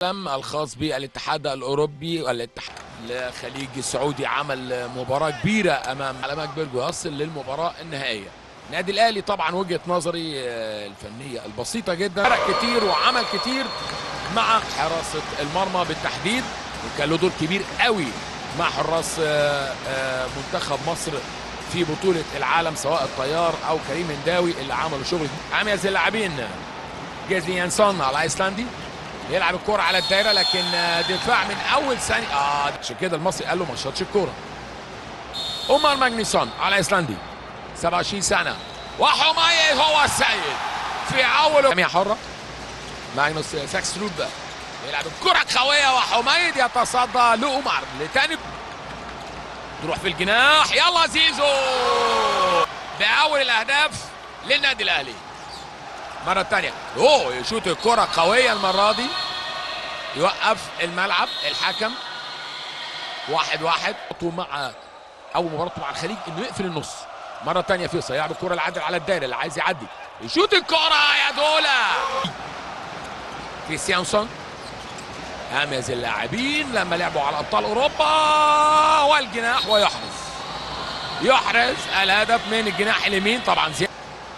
تم الخاص بالاتحاد الاوروبي والاتحاد الخليج السعودي عمل مباراه كبيره امام على ماجبرج ويصل للمباراه النهائيه النادي الاهلي طبعا وجهه نظري آه، الفنيه البسيطه جدا فرق كتير وعمل كتير مع حراسه المرمى بالتحديد وكان له دور كبير قوي مع حراس آه، آه، منتخب مصر في بطوله العالم سواء الطيار او كريم هنداوي اللي عملوا شغل اميز اللاعبين جيزلي يانسون على ايسلندي يلعب الكرة على الدايرة لكن آه، دفاع من أول ثانية اه عشان كده المصري قال له ما شاطش الكرة عمر ماجنيسون على ايسلندي 27 سنة وحماية هو السيد في أول جميع حرة ماجنوس ساكستروب يلعب الكرة قوية وحميد يتصدى لأمر لتاني تروح في الجناح يلا زيزو بأول الأهداف للنادي الأهلي مرة تانية اوه يشوط الكرة قوية المرة دي يوقف الملعب الحكم واحد واحد مع أول مباراته مع الخليج إنه يقفل النص مرة تانية فيصل يلعب الكرة العدل على الدايرة اللي عايز يعدي يشوط الكرة يا دولا كريستيانسون أميز اللاعبين لما لعبوا على أبطال أوروبا والجناح ويحرز يحرز الهدف من الجناح اليمين طبعا زيادة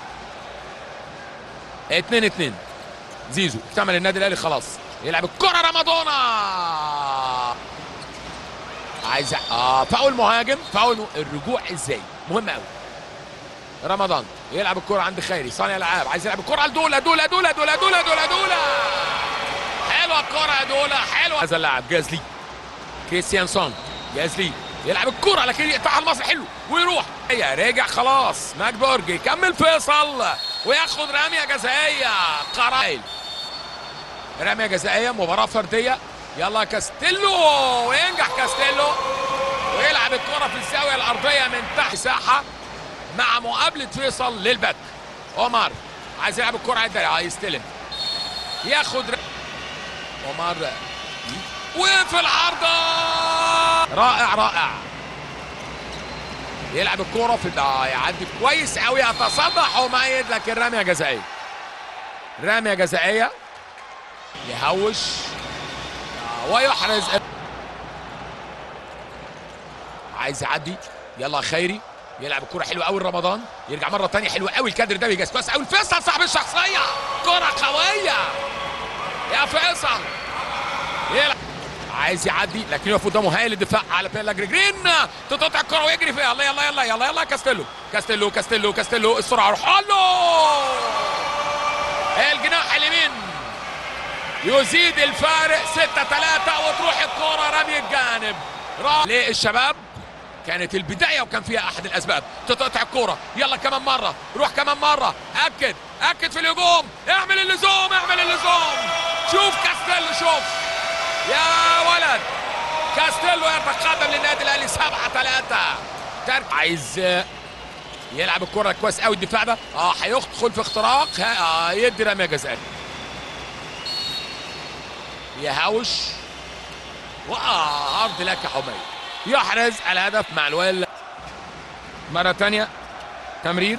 2 2 زيزو اكتمل النادي الاهلي خلاص يلعب الكره رمضان عايز اه فاول مهاجم فاول م... الرجوع ازاي مهم قوي رمضان يلعب الكره عند خيري صانع العاب عايز يلعب الكره لدولا دولا دولا دولا دولا دولا دولا حلوه الكره يا دولا حلوه هذا اللاعب جازلي كريستيانسون جازلي يلعب الكرة لكن يقطعها المصري حلو ويروح هي رجع خلاص ماجبورج يكمل فيصل وياخد رمية جزائية قرايل رمية جزائية مباراة فردية يلا كاستيلو وينجح كاستيلو ويلعب الكرة في الزاوية الأرضية من تحت ساحة مع مقابلة فيصل للباك عمر عايز يلعب الكرة على الدايرة يستلم ياخد ر... عمر وفي العارضة رائع رائع يلعب الكرة في آه يعدي كويس قوي يتصدى حميد لكن رمية جزائية رمية جزائية يهوش آه ويحرز عايز يعدي يلا خيري يلعب الكرة حلوة قوي رمضان يرجع مرة تانية حلوة قوي الكادر ده بيجاز كويس قوي الفيصل صاحب الشخصية كرة قوية يا فيصل يلعب عايز يعدي لكن يقف قدامه هايل الدفاع على بيلا جرين تقطع الكره ويجري فيها يلا يلا يلا يلا يلا كاستيلو كاستيلو كاستيلو كاستيلو السرعه روح له الجناح اليمين يزيد الفارق 6 3 وتروح الكره رمي الجانب للشباب كانت البدايه وكان فيها احد الاسباب تقطع الكوره يلا كمان مره روح كمان مره اكد اكد في الهجوم اعمل اللزوم اعمل اللزوم شوف كاستيلو شوف يا ولد كاستيلو يتقدم للنادي الاهلي 7 3 ترك عايز يلعب الكره كويس قوي الدفاع ده اه هيدخل في اختراق اه يدي رميه جزائيه يهوش واه عرض لك يا حميد يحرز الهدف مع الويل مره ثانيه تمرير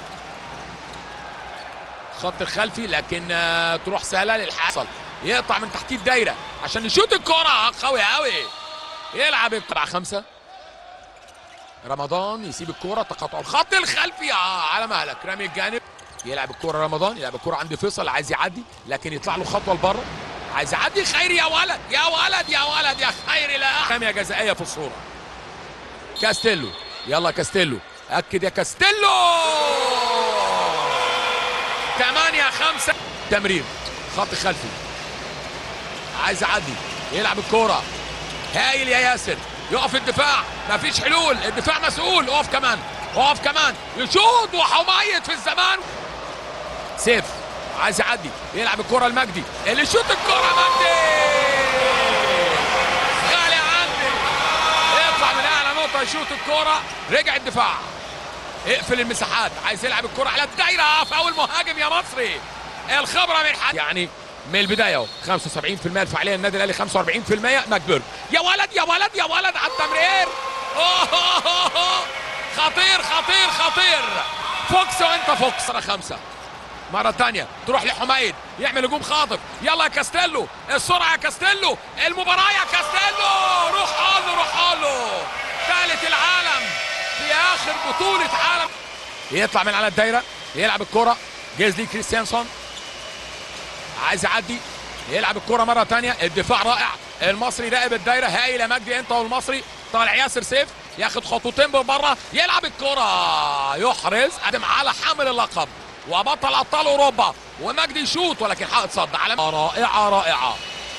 خط الخلفي لكن آه تروح سهله للحصل يقطع من تحتيه الدايره عشان يشوط الكره قوي قوي يلعب القطع خمسه رمضان يسيب الكره تقاطع الخط الخلفي آه على مهلك رامي الجانب يلعب الكره رمضان يلعب الكره عند فيصل عايز يعدي لكن يطلع له خطوه لبره عايز يعدي خيري يا ولد يا ولد يا ولد يا خيري لا رميه جزائيه في الصوره كاستيلو يلا كاستيلو اكد يا كاستيلو 8 5 تمرير خط خلفي عايز يعدي يلعب الكوره هايل يا ياسر يقف الدفاع مفيش حلول الدفاع مسؤول اقف كمان اقف كمان يشوط وحميد في الزمان سيف عايز يعدي يلعب الكره لمجدي اللي يشوط الكره مجدي غالي عندي يطلع من اعلى نقطه يشوط الكره رجع الدفاع اقفل المساحات عايز يلعب الكره على الدايره في اول مهاجم يا مصري الخبره من حد يعني من البدايه اهو 75% الفعاليه النادي الاهلي 45% ماجبرج يا ولد يا ولد يا ولد على التمرير خطير خطير خطير فوكس وانت فوكس خمسه مره تانية تروح لحميد يعمل هجوم خاطف يلا يا كاستيلو السرعه يا كاستيلو المباراه يا كاستيلو روح له روح له ثالث العالم في اخر بطوله عالم يطلع من على الدايره يلعب الكره جيزلي كريستيانسون عايز يعدي يلعب الكره مره تانية الدفاع رائع المصري راقب الدايره هايل يا مجدي انت والمصري طالع ياسر سيف ياخد خطوتين بره يلعب الكره يحرز قدم على حامل اللقب وبطل ابطال اوروبا ومجدي يشوط ولكن حائط صد على رائعه رائعه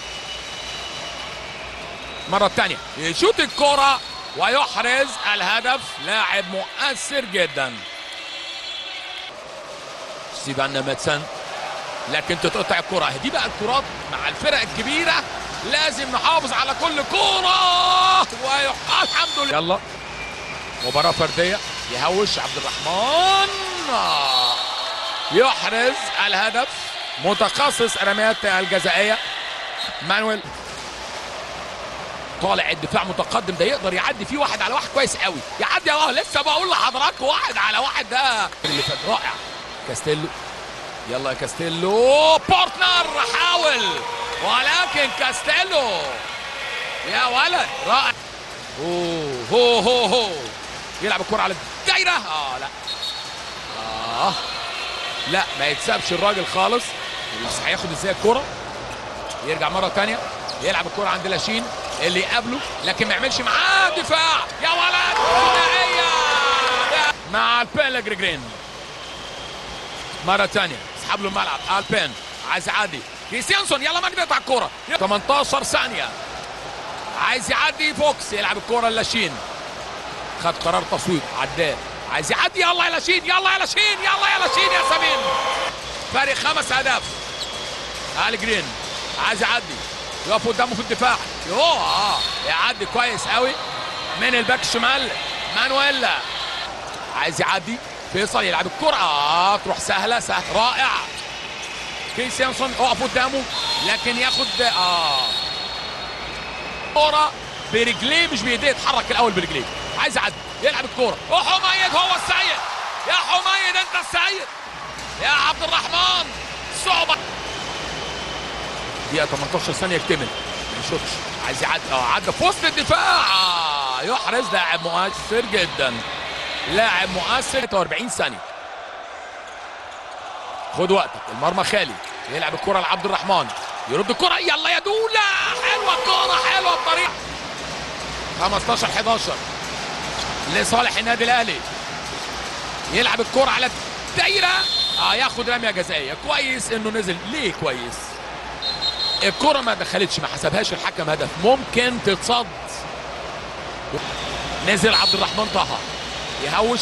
مرة تانية يشوط الكرة ويحرز الهدف لاعب مؤثر جدا ستيفان ميتسن لكن تتقطع الكرة دي بقى الكرات مع الفرق الكبيرة لازم نحافظ على كل كرة ويح... الحمد لله يلا مباراة فردية يهوش عبد الرحمن آه. يحرز الهدف متخصص الرميات الجزائية مانويل طالع الدفاع متقدم ده يقدر يعدي فيه واحد على واحد كويس قوي يعدي اه لسه بقول لحضراتكم واحد على واحد ده اللي فات رائع كاستيلو يلا يا كاستيلو بارتنر حاول ولكن كاستيلو يا ولد رائع اوه هو هو هو يلعب الكرة على الدايرة اه لا اه لا ما يتسابش الراجل خالص بس هياخد ازاي الكرة يرجع مرة تانية يلعب الكرة عند لاشين اللي يقابله لكن ما يعملش معاه دفاع يا ولد ثنائية مع البيلجرين مرة تانية اسحب له الملعب البين عايز يعدي كريستيانسون يلا مجدي على الكرة 18 ثانية عايز يعدي فوكس يلعب الكرة لاشين خد قرار تصويب عداه عايز يعدي يلا يا لاشين يلا يا لاشين يلا يا لاشين يا سمين فارق خمس اهداف ال جرين عايز يعدي يقف قدامه في الدفاع يوه اه يعدي كويس قوي من الباك الشمال مانويلا عايز يعدي فيصل يلعب الكرة اه تروح سهلة سهل رائع كيس يانسون اقف قدامه لكن ياخد اه كرة برجليه مش بايديه يتحرك الاول برجليه عايز يعدي يلعب الكرة وحميد هو السيد يا حميد انت السيد يا عبد الرحمن صعبة دقيقة 18 ثانية يكتمل ما يشوفش عايز يعدي اه عدى في وسط الدفاع آه يحرز لاعب مؤثر جدا لاعب مؤثر 43 ثانية خد وقتك المرمى خالي يلعب الكرة لعبد الرحمن يرد الكرة يلا يا دولة حلوة الكرة حلوة الطريقة 15 11 لصالح النادي الاهلي يلعب الكرة على الدايرة اه ياخد رمية جزائية كويس انه نزل ليه كويس الكرة ما دخلتش ما حسبهاش الحكم هدف ممكن تتصد نزل عبد الرحمن طه يهوش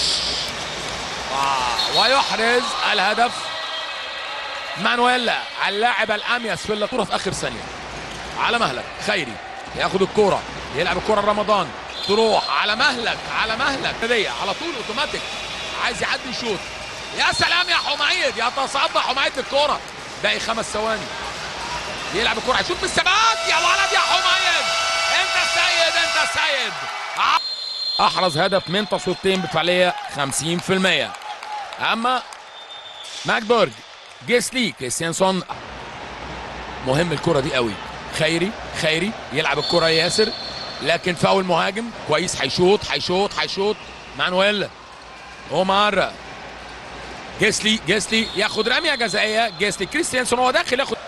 آه ويحرز الهدف مانويلا اللاعب الاميس في الكرة في اخر ثانية على مهلك خيري ياخد الكرة يلعب الكرة لرمضان تروح على مهلك على مهلك هدية على طول اوتوماتيك عايز يعدي يشوط يا سلام يا حميد يتصدى حميد الكرة باقي خمس ثواني يلعب الكرة هيشوط بالثبات يا ولد يا حميد انت السيد انت السيد احرز هدف من تصويبتين بفعالية 50% اما ماكبورج جيسلي كريستيانسون مهم الكرة دي قوي خيري خيري يلعب الكرة ياسر لكن فاول مهاجم كويس هيشوط هيشوط هيشوط مانويل اومار جيسلي جيسلي ياخد رميه جزائيه جيسلي كريستيانسون هو داخل ياخد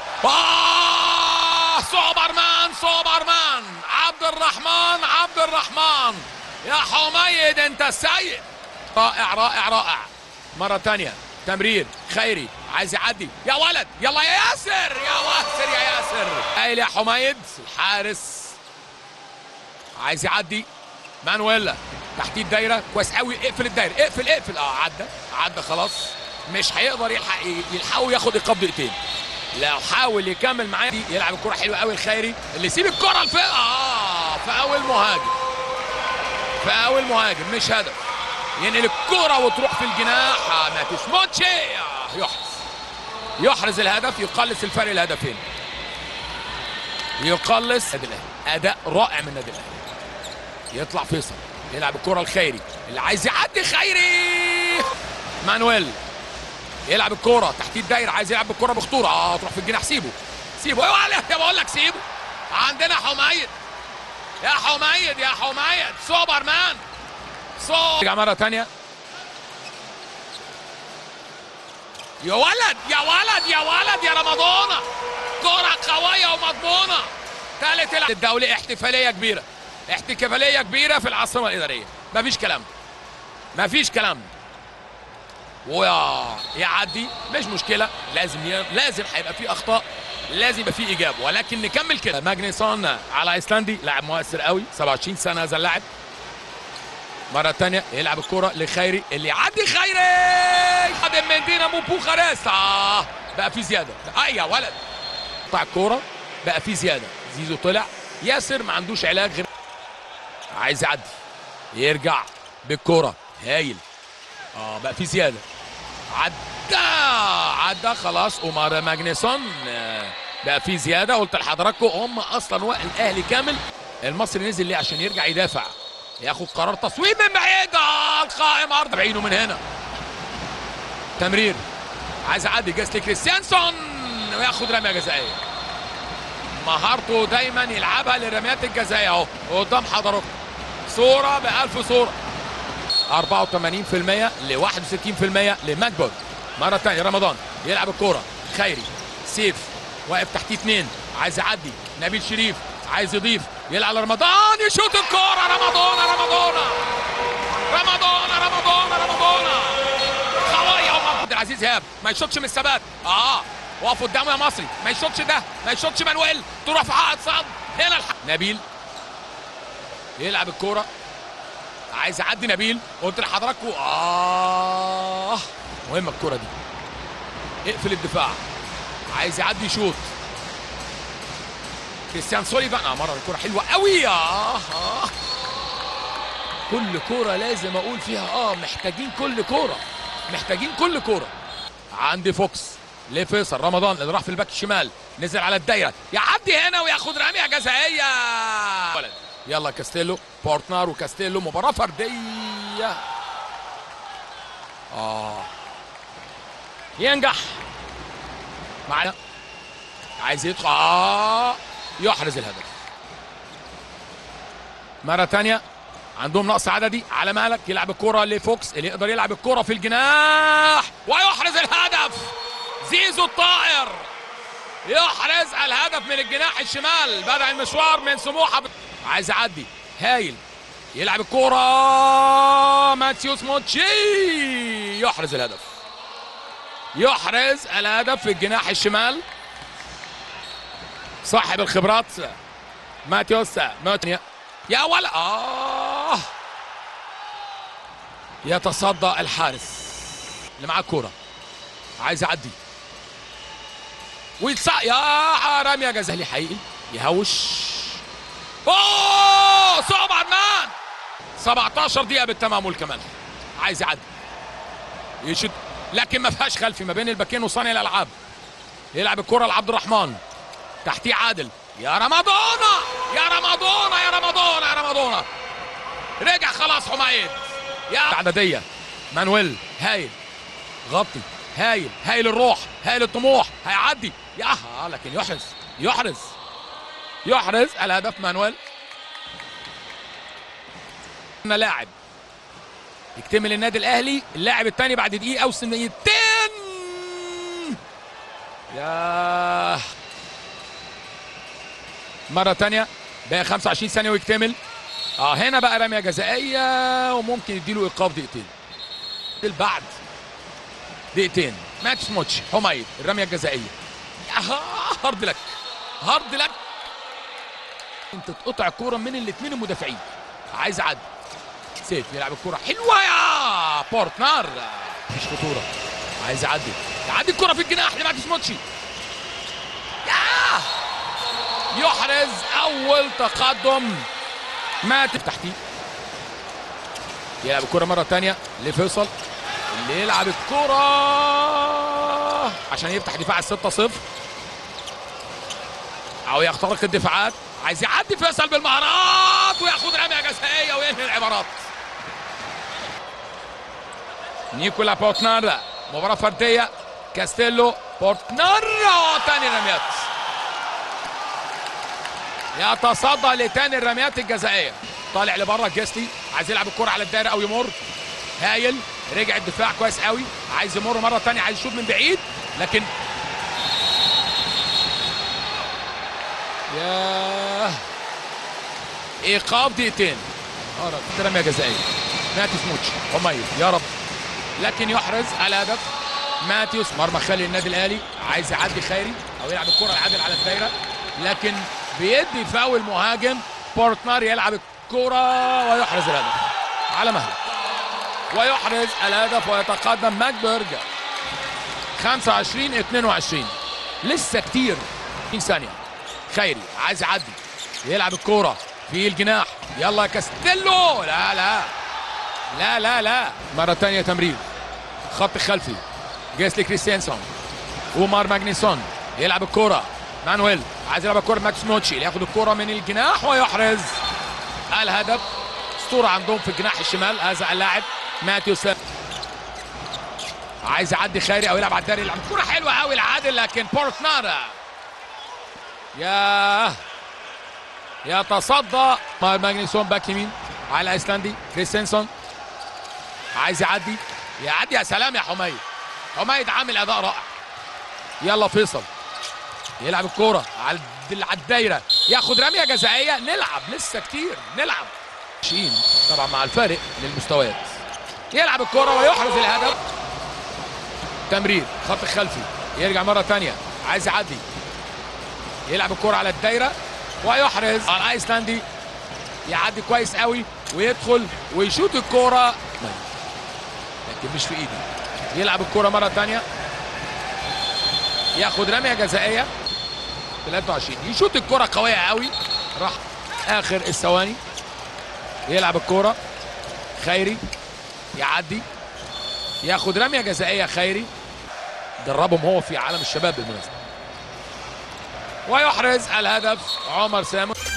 آه سوبرمان سوبرمان عبد الرحمن عبد الرحمن يا حميد انت السيد رائع رائع رائع مره ثانيه تمرير خيري عايز يعدي يا ولد يلا يا ياسر يا ياسر يا ياسر قايل يا حميد الحارس عايز يعدي مانويلا تحتيه الدايره كويس قوي اقفل الدايره اقفل اقفل اه عدى عدى خلاص مش هيقدر يلحق يلحقوا ياخد ايقاف دقيقتين لو حاول يكمل معاه دي يلعب الكره حلوه قوي الخيري اللي يسيب الكره الفئة اه فاول مهاجم فاول مهاجم مش هدف ينقل الكره وتروح في الجناح آه ما تسموتش آه يحرز يحرز الهدف يقلص الفرق الهدفين يقلص النادي الاهلي اداء رائع من النادي الاهلي يطلع فيصل يلعب الكره الخيري اللي عايز يعدي خيري مانويل يلعب الكوره تحت الدايره عايز يلعب بالكوره بخطوره اه تروح في الجناح سيبه سيبه ايوه عليك يا بقول لك سيبه عندنا حميد يا حميد يا حميد سوبر مان سو رجع مره ثانيه يا ولد يا ولد يا ولد يا رمضان كرة قوية ومضمونة ثالث الع- الدولي احتفالية كبيرة احتفالية كبيرة في العاصمة الإدارية مفيش كلام مفيش كلام ويا يعدي مش مشكلة لازم ي... لازم هيبقى في أخطاء لازم يبقى في إجابة ولكن نكمل كده ماجنيسون على ايسلندي لاعب مؤثر قوي 27 سنة هذا اللاعب مرة تانية يلعب الكرة لخيري اللي يعدي خيري قادم من دينامو بوخارست آه بقى في زيادة آه يا ولد قطع الكورة بقى في زيادة زيزو طلع ياسر ما عندوش علاج غير عايز يعدي يرجع بالكرة هايل اه بقى في زيادة عدى عدى خلاص أومار ماجنيسون آه، بقى في زيادة قلت لحضراتكم هم أصلا وقت الأهلي كامل المصري نزل ليه عشان يرجع يدافع ياخد قرار تصويب من بعيد آه، القائم عرض بعينه من هنا تمرير عايز يعدي جاس لكريستيانسون وياخد رميه جزائيه مهارته دايما يلعبها للرميات الجزائيه اهو قدام حضراتكم صوره بألف صوره 84% ل 61% لماجبورg مره ثانيه رمضان يلعب الكوره خيري سيف واقف تحتيه اثنين عايز يعدي نبيل شريف عايز يضيف يلعب لرمضان يشوط الكوره رمضان رمضان رمضان رمضان رمضان قوية ومع عبد العزيز ايهاب ما يشوطش من الثبات اه واقف قدامه يا مصري ما يشوطش ده ما يشوطش مانويل تروح في حائط صعب هنا الح... نبيل يلعب الكوره عايز يعدي نبيل قلت لحضراتكم اه مهمه الكوره دي اقفل الدفاع عايز يعدي يشوط كريستيان سوليفان اه مره الكوره حلوه قوي اه, آه. كل كوره لازم اقول فيها اه محتاجين كل كوره محتاجين كل كوره عندي فوكس لفيصل رمضان اللي راح في الباك الشمال نزل على الدايره يعدي هنا وياخد رميه جزائيه ولد. يلا كاستيلو بورتنار وكاستيلو مباراه فرديه اه ينجح معنا عايز يدخل اه يحرز الهدف مره ثانيه عندهم نقص عددي على مالك يلعب الكرة لفوكس اللي يقدر يلعب الكرة في الجناح ويحرز الهدف زيزو الطائر يحرز الهدف من الجناح الشمال بدأ المشوار من سموحة ب... عايز يعدي هايل يلعب الكرة ماتيوس موتشي يحرز الهدف يحرز الهدف في الجناح الشمال صاحب الخبرات ماتيوس موتنيا يا ولا آه يتصدى الحارس اللي معاه الكورة عايز يعدي ويتصع يا رمية جزالي حقيقي يهوش اوه سوبر مان 17 دقيقة بالتمام كمان عايز يعدي يشد لكن ما فيهاش خلفي ما بين الباكين وصانع الالعاب يلعب الكرة لعبد الرحمن تحتيه عادل يا رمضان يا رمضان يا رمضان يا رمضان رجع خلاص حميد يا عددية مانويل هايل غطي هايل هايل الروح هايل الطموح هيعدي يا آه لكن يحرز يحرز يحرز الهدف مانويل لاعب يكتمل النادي الاهلي اللاعب الثاني بعد دقيقه وثانيتين يا مرة تانية بقى 25 ثانية ويكتمل اه هنا بقى رمية جزائية وممكن يديله ايقاف دقيقتين بعد دقيقتين ماتش موتش حميد الرمية الجزائية يا هارد لك هارد لك انت تقطع الكورة من الاثنين المدافعين عايز يعدي سيف يلعب الكرة حلوة يا بورتنار مفيش خطورة عايز يعدي يعدي الكرة في الجناح لماتش موتشي ياه يحرز اول تقدم مات تحتيه يلعب الكرة مرة تانية لفيصل اللي يلعب الكرة عشان يفتح دفاع الستة صفر او يخترق الدفاعات عايز يعدي فيصل بالمهارات وياخد رمية جزائية وينهي العبارات نيكولا بوتنار مباراه فرديه كاستيلو بورتنارا تاني رميات يتصدى لتاني الرميات الجزائيه طالع لبره جيسلي عايز يلعب الكره على الدايره او يمر هايل رجع الدفاع كويس قوي عايز يمر مره تانية عايز يشوط من بعيد لكن ياه ايقاف دقيقتين اه رميه جزائيه ماتيوس موتش حميد يا رب لكن يحرز الهدف ماتيوس مرمى خالي النادي الاهلي عايز يعدي خيري او يلعب الكره العادل على الدايره لكن بيدي فاول مهاجم بورتنار يلعب الكره ويحرز الهدف على مهله ويحرز الهدف ويتقدم ماكبرج 25 22 لسه كتير 20 ثانيه خيري عايز يعدي يلعب الكوره في الجناح يلا يا كاستيلو لا لا لا لا لا مرة تانية تمرير خط خلفي جيسلي كريستيانسون ومار ماجنيسون يلعب الكرة مانويل عايز يلعب الكرة ماكس نوتشي ياخد الكرة من الجناح ويحرز الهدف اسطورة عندهم في الجناح الشمال هذا اللاعب ماتيوس عايز يعدي خيري او يلعب على الداري يلعب كرة حلوة قوي العادل لكن بورتنارا ياه يتصدى مار ماجنيسون باك يمين على ايسلاندي كريستنسون عايز يعدي يعدي يا سلام يا حميد حميد عامل اداء رائع يلا فيصل يلعب الكوره على على الدايره ياخد رميه جزائيه نلعب لسه كتير نلعب شين طبعا مع الفارق للمستويات يلعب الكوره ويحرز الهدف تمرير خط خلفي يرجع مره ثانيه عايز يعدي يلعب الكوره على الدايره ويحرز الايسلاندي يعدي كويس قوي ويدخل ويشوط الكوره لكن مش في ايده يلعب الكوره مره ثانيه ياخد رميه جزائيه 23 يشوط الكوره قويه قوي راح اخر الثواني يلعب الكوره خيري يعدي ياخد رميه جزائيه خيري دربهم هو في عالم الشباب بالمناسبه ويحرز الهدف عمر سامر